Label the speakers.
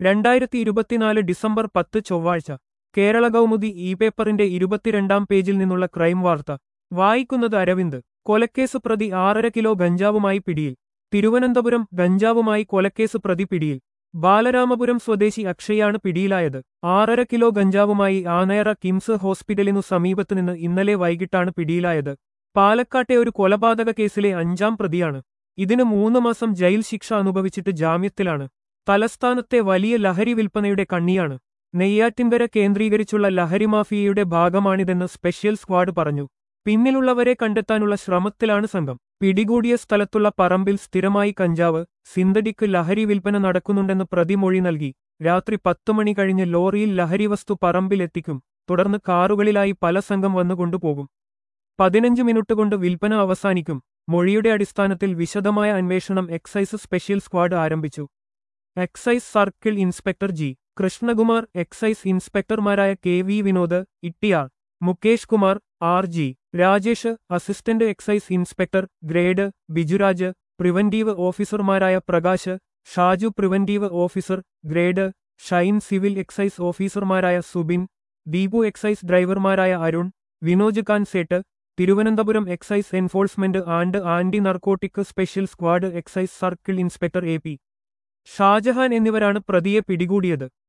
Speaker 1: രണ്ടായിരത്തി ഇരുപത്തിനാല് ഡിസംബർ പത്ത് ചൊവ്വാഴ്ച കേരള കൗമുദി ഇ പേപ്പറിന്റെ ഇരുപത്തിരണ്ടാം പേജിൽ നിന്നുള്ള ക്രൈം വാർത്ത വായിക്കുന്നത് അരവിന്ദ് കൊലക്കേസ് പ്രതി ആറര കിലോ ഗഞ്ചാവുമായി പിടിയിൽ തിരുവനന്തപുരം ഗഞ്ചാവുമായി കൊലക്കേസ് പ്രതി പിടിയിൽ ബാലരാമപുരം സ്വദേശി അക്ഷയാണ് പിടിയിലായത് ആറര കിലോ ഗഞ്ചാവുമായി ആനയറ കിംസ് ഹോസ്പിറ്റലിനു സമീപത്തുനിന്ന് ഇന്നലെ വൈകിട്ടാണ് പിടിയിലായത് പാലക്കാട്ടെ ഒരു കൊലപാതക കേസിലെ അഞ്ചാം പ്രതിയാണ് ഇതിന് മൂന്ന് മാസം ജയിൽ ശിക്ഷ അനുഭവിച്ചിട്ട് ജാമ്യത്തിലാണ് തലസ്ഥാനത്തെ വലിയ ലഹരി വിൽപ്പനയുടെ കണ്ണിയാണ് നെയ്യാറ്റിൻകര കേന്ദ്രീകരിച്ചുള്ള ലഹരി മാഫിയയുടെ ഭാഗമാണിതെന്ന് സ്പെഷ്യൽ സ്ക്വാഡ് പറഞ്ഞു പിന്നിലുള്ളവരെ കണ്ടെത്താനുള്ള ശ്രമത്തിലാണ് സംഘം പിടികൂടിയ സ്ഥലത്തുള്ള പറമ്പിൽ സ്ഥിരമായി കഞ്ചാവ് സിന്തറ്റിക് ലഹരി വിൽപ്പന നടക്കുന്നുണ്ടെന്ന് പ്രതിമൊഴി നൽകി രാത്രി പത്തു മണി കഴിഞ്ഞ് ലോറിയിൽ ലഹരി വസ്തു പറമ്പിലെത്തിക്കും തുടർന്ന് കാറുകളിലായി പല സംഘം വന്നുകൊണ്ടുപോകും പതിനഞ്ച് മിനിറ്റ് കൊണ്ട് വിൽപ്പന അവസാനിക്കും മൊഴിയുടെ അടിസ്ഥാനത്തിൽ വിശദമായ അന്വേഷണം എക്സൈസ് സ്പെഷ്യൽ സ്ക്വാഡ് ആരംഭിച്ചു excise circle inspector G Krishnakumar excise ഇൻസ്പെക്ടർമാരായ K V Vinod Ittiyar Mukesh Kumar R G Rajesh assistant excise inspector grade Bijuraj preventive ഓഫീസർമാരായ Prakash Shaju preventive officer grade Shine civil excise ഓഫീസർമാരായ സുബിൻ ദീപു എക്സൈസ് ഡ്രൈവർമാരായ Arun Vinoj Khan Sait Thiruvananthapuram excise enforcement and anti narcotic special squad excise circle inspector A P Shajahan എന്നിവരാണ് പ്രതിയെ പിടികൂടിയത്